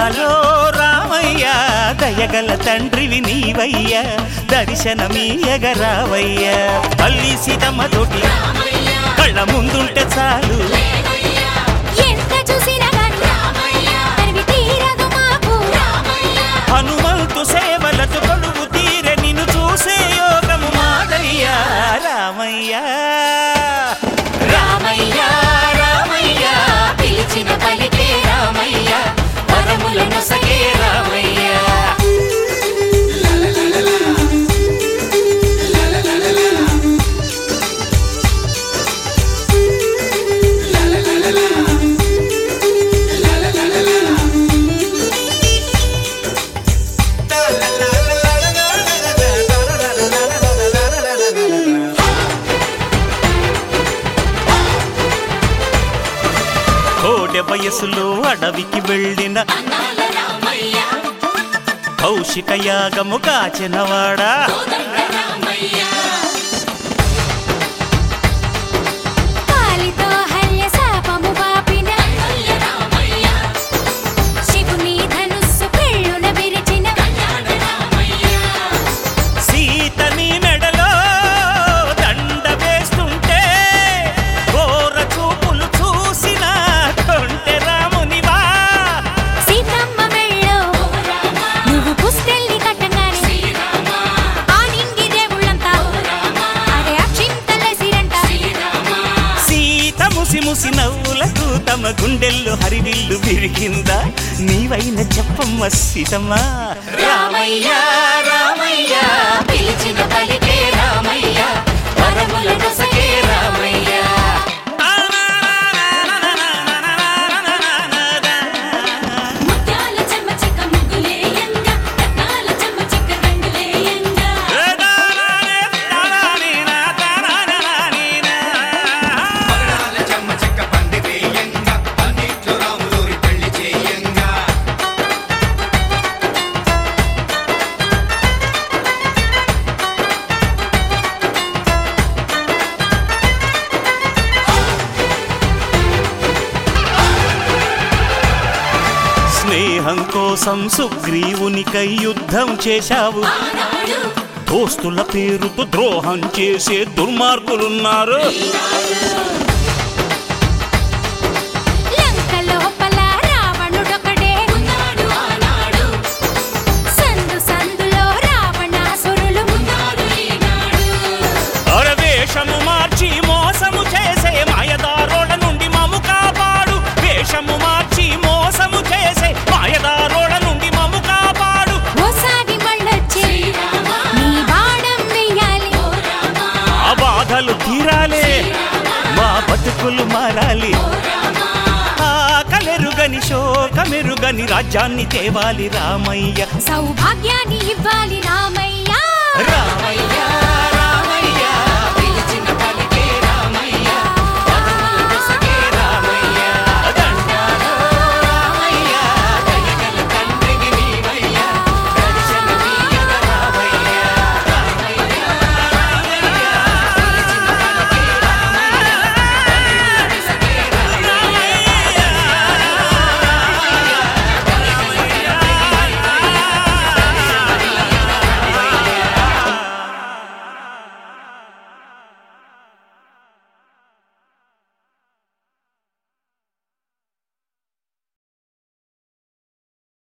నాలో రామయ్య దయగల తండ్రివి నీవయ్య దర్శనమీయగ రావయ్య తల్లి సీతమ్మ తోటి కళ్ళ ముందుంటే చాలు ఎంత చూసినా గాని తనివి తీరదు మాకు హనుమంతు సేవలతో కొలువు తీరె నిన్ను చూసే యోగము మాదయ్య రామయ్య రామయ్య రామయ్య పిలిచిన పలికే రామయ్య వరములను సగే రామయ్య కోడె వయసులో అడవికి వెళ్ళిన అన్నాల రామయ్య కౌశిక యాగము కాచినవాడా కోదండ రామయ్య కాలితో హల్య శాపము బాపిన అన్నయ్య రామయ్య శివుని ధనుస్సు పెళ్ళున విరిచిన కళ్యాణ రామయ్య సీతని మెడలో దండ వేస్తుంటే ఘోర చూపులు చూసిన కొంటె రామునివా సీతమ్మ మెళ్ళో నువ్వు పుస్తెల్ని కట్టంగానే ఆ నింగి దేవుళ్ళంతా అరే అక్షింతలేసిరంట సీత ముసి ముసి నవ్వులకు తమ గుండెల్లో హరివిల్లు విరిగిందా నీవైన చెప్పమ్మ సీతమ్మ రామయ్య రామయ్య పిలిచిన పలికే రామయ్య వరములను సగే రామయ్య ముత్యాల చెమ్మ చెక్క ముగ్గులేయంగా రత్నాల చెమ్మ చెక్క రంగులేయంగా పగడాల చెమ్మ చెక్క పంది వేయంగా పన్నీట్లో రాములూరి పెళ్లి చేయంగా స్నేహం కోసం సుగ్రీవునికై యుద్ధం చేశావు ఆనాడు దోస్తుల పేరుతో ద్రోహం చేసే దుర్మార్గులున్నారు లంక లోపల రావణుడొకడే ఉన్నాడు ఆనాడు సందు సందులో రావణాసురులు ఉన్నాడు ఈనాడు అరవేషము మార్చి మోసము చేసే మాయదారోడ నుండి మము కాపాడు వేషము మార్చి మోసము చేసే మాయదారోడ నుండి మము కాపాడు ఓసారి మళ్ళొచ్చే నీ బాణం వెయ్యాలి ఆ బాధలు తీరాలే మా బతుకులు మారాలి ఆకలెరుగని శోకమెరుగని రాజ్యాన్ని తేవాలి రామయ్య సౌభాగ్యాన్ని ఇవ్వాలి రామయ్య రామయ్య